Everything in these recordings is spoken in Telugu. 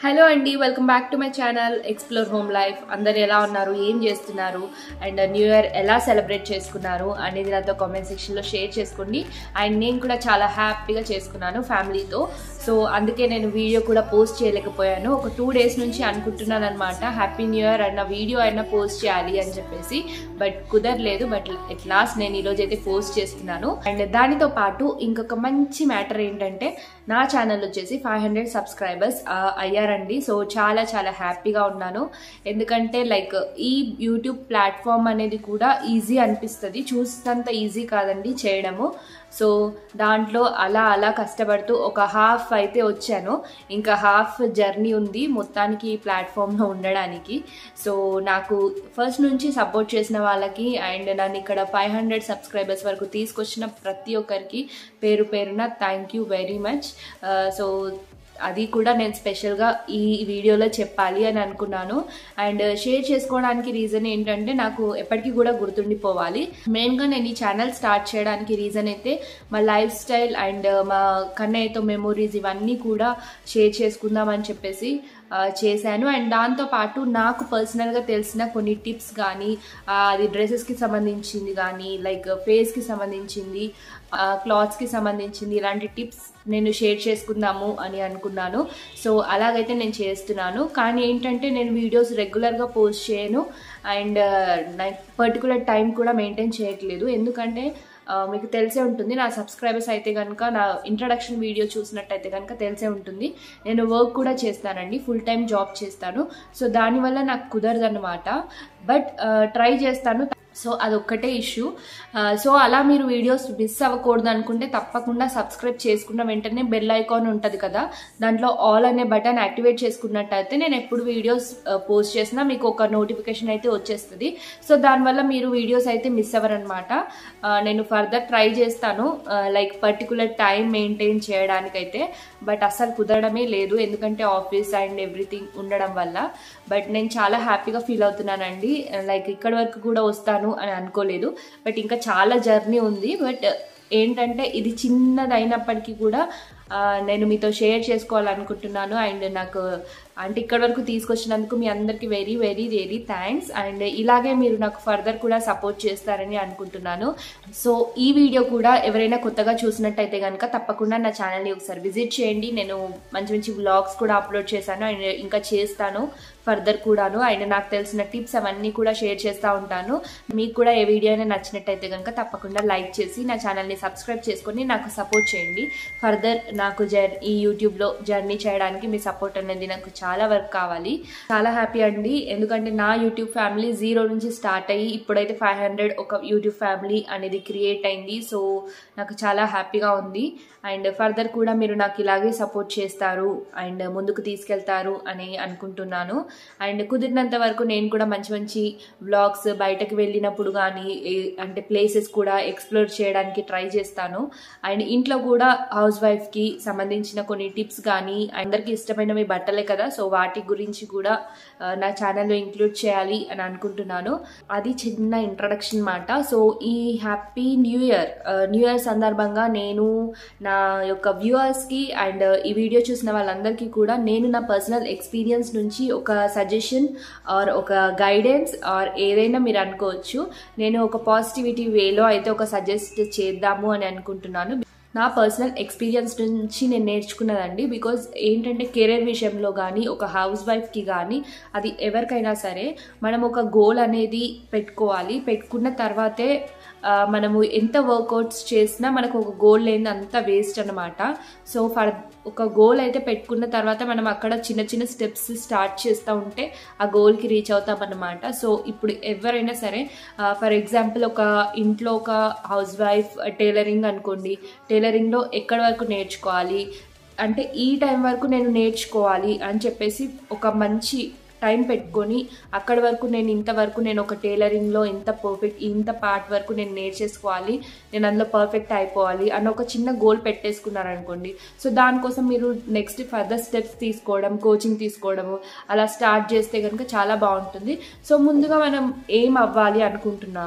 హలో అండి welcome back to my channel explore home life అందరు ఎలా ఉన్నారు ఏం చేస్తున్నారు అండ్ న్యూ ఇయర్ ఎలా సెలబ్రేట్ చేసుకున్నారు అనేది నాతో కామెంట్ సెక్షన్లో షేర్ చేసుకోండి అండ్ నేను కూడా చాలా హ్యాపీగా చేసుకున్నాను ఫ్యామిలీతో సో అందుకే నేను వీడియో కూడా పోస్ట్ చేయలేకపోయాను ఒక టూ డేస్ నుంచి అనుకుంటున్నాను అనమాట హ్యాపీ న్యూ ఇయర్ అన్న వీడియో అయినా పోస్ట్ చేయాలి అని చెప్పేసి బట్ కుదరలేదు బట్ ఎట్ లాస్ట్ నేను ఈరోజు అయితే పోస్ట్ చేస్తున్నాను అండ్ దానితో పాటు ఇంకొక మంచి మ్యాటర్ ఏంటంటే నా ఛానల్ వచ్చేసి ఫైవ్ హండ్రెడ్ సబ్స్క్రైబర్స్ అయ్యారండి సో చాలా చాలా హ్యాపీగా ఉన్నాను ఎందుకంటే లైక్ ఈ యూట్యూబ్ ప్లాట్ఫామ్ అనేది కూడా ఈజీ అనిపిస్తుంది చూసినంత ఈజీ కాదండి చేయడము సో దాంట్లో అలా అలా కష్టపడుతూ ఒక హాఫ్ అయితే వచ్చాను ఇంకా హాఫ్ జర్నీ ఉంది మొత్తానికి ఈ ప్లాట్ఫామ్లో ఉండడానికి సో నాకు ఫస్ట్ నుంచి సపోర్ట్ చేసిన వాళ్ళకి అండ్ నన్ను ఇక్కడ ఫైవ్ హండ్రెడ్ సబ్స్క్రైబర్స్ వరకు తీసుకొచ్చిన ప్రతి ఒక్కరికి పేరు పేరున thank you very much so అది కూడా నేను స్పెషల్గా ఈ వీడియోలో చెప్పాలి అని అనుకున్నాను అండ్ షేర్ చేసుకోవడానికి రీజన్ ఏంటంటే నాకు ఎప్పటికీ కూడా గుర్తుండిపోవాలి మెయిన్గా నేను ఈ ఛానల్ స్టార్ట్ చేయడానికి రీజన్ అయితే మా లైఫ్ స్టైల్ అండ్ మా కన్నయ్యతో మెమొరీస్ ఇవన్నీ కూడా షేర్ చేసుకుందామని చెప్పేసి చేశాను అండ్ దాంతోపాటు నాకు పర్సనల్గా తెలిసిన కొన్ని టిప్స్ కానీ అది డ్రెస్సెస్కి సంబంధించింది కానీ లైక్ ఫేస్కి సంబంధించింది క్లాత్స్కి సంబంధించింది ఇలాంటి టిప్స్ నేను షేర్ చేసుకుందాము అని అనుకున్నాను సో అలాగైతే నేను చేస్తున్నాను కానీ ఏంటంటే నేను వీడియోస్ రెగ్యులర్గా పోస్ట్ చేయను అండ్ నాకు పర్టికులర్ టైం కూడా మెయింటైన్ చేయట్లేదు ఎందుకంటే మీకు తెలిసే ఉంటుంది నా సబ్స్క్రైబర్స్ అయితే కనుక నా ఇంట్రడక్షన్ వీడియో చూసినట్టయితే కనుక తెలిసే ఉంటుంది నేను వర్క్ కూడా చేస్తానండి ఫుల్ టైం జాబ్ చేస్తాను సో దానివల్ల నాకు కుదరదన్నమాట బట్ ట్రై చేస్తాను సో అదొక్కటే ఇష్యూ సో అలా మీరు వీడియోస్ మిస్ అవ్వకూడదు అనుకుంటే తప్పకుండా సబ్స్క్రైబ్ చేసుకున్న వెంటనే బెల్ ఐకాన్ ఉంటుంది కదా దాంట్లో ఆల్ అనే బటన్ యాక్టివేట్ చేసుకున్నట్టయితే నేను ఎప్పుడు వీడియోస్ పోస్ట్ చేసినా మీకు ఒక నోటిఫికేషన్ అయితే వచ్చేస్తుంది సో దానివల్ల మీరు వీడియోస్ అయితే మిస్ అవ్వరనమాట నేను ఫర్దర్ ట్రై చేస్తాను లైక్ పర్టికులర్ టైం మెయింటైన్ చేయడానికైతే బట్ అస్సలు కుదరడమే లేదు ఎందుకంటే ఆఫీస్ అండ్ ఎవ్రీథింగ్ ఉండడం వల్ల బట్ నేను చాలా హ్యాపీగా ఫీల్ అవుతున్నానండి లైక్ ఇక్కడ వరకు కూడా వస్తాను అని అనుకోలేదు బట్ ఇంకా చాలా జర్నీ ఉంది బట్ ఏంటంటే ఇది చిన్నదైనప్పటికీ కూడా నేను మీతో షేర్ చేసుకోవాలనుకుంటున్నాను అండ్ నాకు అంటే ఇక్కడ వరకు తీసుకొచ్చినందుకు మీ అందరికీ very very very thanks and ఇలాగే మీరు నాకు ఫర్దర్ కూడా సపోర్ట్ చేస్తారని అనుకుంటున్నాను సో ఈ వీడియో కూడా ఎవరైనా కొత్తగా చూసినట్టయితే కనుక తప్పకుండా నా ఛానల్ని ఒకసారి విజిట్ చేయండి నేను మంచి మంచి వ్లాగ్స్ కూడా అప్లోడ్ చేశాను అండ్ ఇంకా చేస్తాను ఫర్దర్ కూడాను అండ్ నాకు తెలిసిన టిప్స్ అవన్నీ కూడా షేర్ చేస్తూ ఉంటాను మీకు కూడా ఏ వీడియో అయినా నచ్చినట్టయితే కనుక తప్పకుండా లైక్ చేసి నా ఛానల్ని సబ్స్క్రైబ్ చేసుకొని నాకు సపోర్ట్ చేయండి ఫర్దర్ నాకు జర్ ఈ యూట్యూబ్లో జర్నీ చేయడానికి మీ సపోర్ట్ అనేది నాకు చాలా వర్క్ కావాలి చాలా హ్యాపీ అండి ఎందుకంటే నా యూట్యూబ్ ఫ్యామిలీ జీరో నుంచి స్టార్ట్ అయ్యి ఇప్పుడైతే ఫైవ్ హండ్రెడ్ ఒక యూట్యూబ్ ఫ్యామిలీ అనేది క్రియేట్ అయింది సో నాకు చాలా హ్యాపీగా ఉంది అండ్ ఫర్దర్ కూడా మీరు నాకు ఇలాగే సపోర్ట్ చేస్తారు అండ్ ముందుకు తీసుకెళ్తారు అని అనుకుంటున్నాను అండ్ కుదిరినంత వరకు నేను కూడా మంచి మంచి వ్లాగ్స్ బయటకు వెళ్ళినప్పుడు కానీ అంటే ప్లేసెస్ కూడా ఎక్స్ప్లోర్ చేయడానికి ట్రై చేస్తాను అండ్ ఇంట్లో కూడా హౌస్ వైఫ్కి సంబంధించిన కొన్ని టిప్స్ కానీ అందరికీ ఇష్టమైనవి బట్టలే కదా సో వాటి గురించి కూడా నా ఛానల్లో ఇంక్లూడ్ చేయాలి అని అనుకుంటున్నాను అది చిన్న ఇంట్రడక్షన్ మాట సో ఈ happy new year new year సందర్భంగా నేను నా యొక్క వ్యూవర్స్కి అండ్ ఈ వీడియో చూసిన వాళ్ళందరికీ కూడా నేను నా పర్సనల్ ఎక్స్పీరియన్స్ నుంచి ఒక సజెషన్ ఆర్ ఒక గైడెన్స్ ఆర్ ఏదైనా మీరు అనుకోవచ్చు నేను ఒక పాజిటివిటీ వేలో అయితే ఒక సజెస్ట్ చేద్దాము అని అనుకుంటున్నాను నా పర్సనల్ ఎక్స్పీరియన్స్ నుంచి నేను నేర్చుకున్నదండి బికాజ్ ఏంటంటే కెరీర్ విషయంలో కానీ ఒక హౌస్ వైఫ్కి కానీ అది ఎవరికైనా సరే మనం ఒక గోల్ అనేది పెట్టుకోవాలి పెట్టుకున్న తర్వాతే మనము ఎంత వర్కౌట్స్ చేసినా మనకు ఒక గోల్ లేని అంత వేస్ట్ అనమాట సో ఫర్ ఒక గోల్ అయితే పెట్టుకున్న తర్వాత మనం అక్కడ చిన్న చిన్న స్టెప్స్ స్టార్ట్ చేస్తూ ఉంటే ఆ గోల్కి రీచ్ అవుతాం అనమాట సో ఇప్పుడు ఎవరైనా సరే ఫర్ ఎగ్జాంపుల్ ఒక ఇంట్లో ఒక హౌస్ వైఫ్ టైలరింగ్ అనుకోండి టైలరింగ్లో ఎక్కడి వరకు నేర్చుకోవాలి అంటే ఈ టైం వరకు నేను నేర్చుకోవాలి అని చెప్పేసి ఒక మంచి టైం పెట్టుకొని అక్కడి వరకు నేను ఇంతవరకు నేను ఒక టైలరింగ్లో ఇంత పర్ఫెక్ట్ ఇంత పార్ట్ వరకు నేను నేర్చేసుకోవాలి నేను అందులో పర్ఫెక్ట్ అయిపోవాలి అని ఒక చిన్న గోల్ పెట్టేసుకున్నారనుకోండి సో దానికోసం మీరు నెక్స్ట్ ఫర్దర్ స్టెప్స్ తీసుకోవడం కోచింగ్ తీసుకోవడము అలా స్టార్ట్ చేస్తే కనుక చాలా బాగుంటుంది సో ముందుగా మనం ఏం అవ్వాలి అనుకుంటున్నాము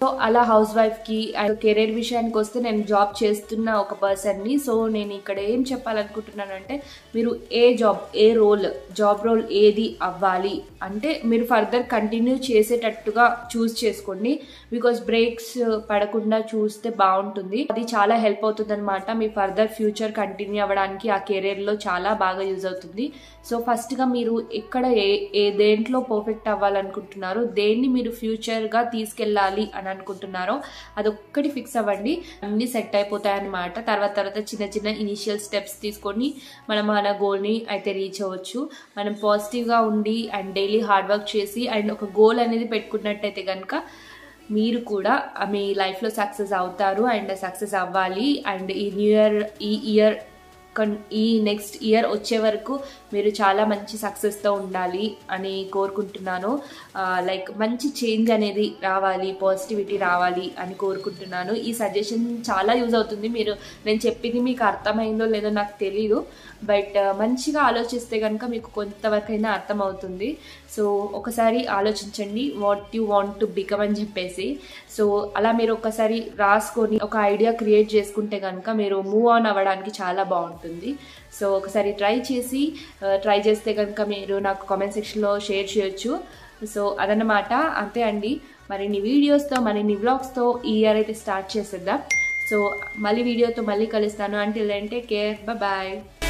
సో అలా హౌస్ వైఫ్కి అండ్ కెరీర్ విషయానికి వస్తే నేను జాబ్ చేస్తున్న ఒక పర్సన్ని సో నేను ఇక్కడ ఏం చెప్పాలనుకుంటున్నానంటే మీరు ఏ జాబ్ ఏ రోల్ జాబ్ రోల్ ఏది అవ్వాలి అంటే మీరు ఫర్దర్ కంటిన్యూ చేసేటట్టుగా చూస్ చేసుకోండి బికాస్ బ్రేక్స్ పడకుండా చూస్తే బాగుంటుంది అది చాలా హెల్ప్ అవుతుంది అనమాట మీ ఫర్దర్ ఫ్యూచర్ కంటిన్యూ అవ్వడానికి ఆ కెరీర్లో చాలా బాగా యూజ్ అవుతుంది సో ఫస్ట్గా మీరు ఎక్కడ ఏ ఏ దేంట్లో పర్ఫెక్ట్ అవ్వాలనుకుంటున్నారో దేన్ని మీరు ఫ్యూచర్గా తీసుకెళ్ళాలి అని అనుకుంటున్నారో అదొక్కటి ఫిక్స్ అవ్వండి అన్ని సెట్ అయిపోతాయి అనమాట తర్వాత తర్వాత చిన్న చిన్న ఇనిషియల్ స్టెప్స్ తీసుకొని మనం మన గోల్ని అయితే రీచ్ అవ్వచ్చు మనం పాజిటివ్గా ఉండి అండ్ డైలీ హార్డ్ వర్క్ చేసి అండ్ ఒక గోల్ అనేది పెట్టుకున్నట్టయితే కనుక మీరు కూడా మీ లైఫ్లో సక్సెస్ అవుతారు అండ్ సక్సెస్ అవ్వాలి అండ్ ఈ న్యూ ఇయర్ ఈ ఇయర్ కన్ ఈ నెక్స్ట్ ఇయర్ వచ్చే వరకు మీరు చాలా మంచి సక్సెస్తో ఉండాలి అని కోరుకుంటున్నాను లైక్ మంచి చేంజ్ అనేది రావాలి పాజిటివిటీ రావాలి అని కోరుకుంటున్నాను ఈ సజెషన్ చాలా యూజ్ అవుతుంది మీరు నేను చెప్పింది మీకు అర్థమైందో లేదో నాకు తెలీదు బట్ మంచిగా ఆలోచిస్తే కనుక మీకు కొంతవరకైనా అర్థమవుతుంది సో ఒకసారి ఆలోచించండి what you want to become అని చెప్పేసి సో అలా మీరు ఒకసారి రాసుకొని ఒక ఐడియా క్రియేట్ చేసుకుంటే కనుక మీరు మూవ్ ఆన్ అవ్వడానికి చాలా బాగుంటుంది సో ఒకసారి ట్రై చేసి ట్రై చేస్తే కనుక మీరు నాకు కామెంట్ సెక్షన్లో షేర్ చేయొచ్చు సో అదన్నమాట అంతే అండి మరిన్ని వీడియోస్తో మరిన్ని వ్లాగ్స్తో ఈ ఇయర్ అయితే స్టార్ట్ చేసేద్దాం సో మళ్ళీ వీడియోతో మళ్ళీ కలుస్తాను అంటే టేక్ కేర్ బాయ్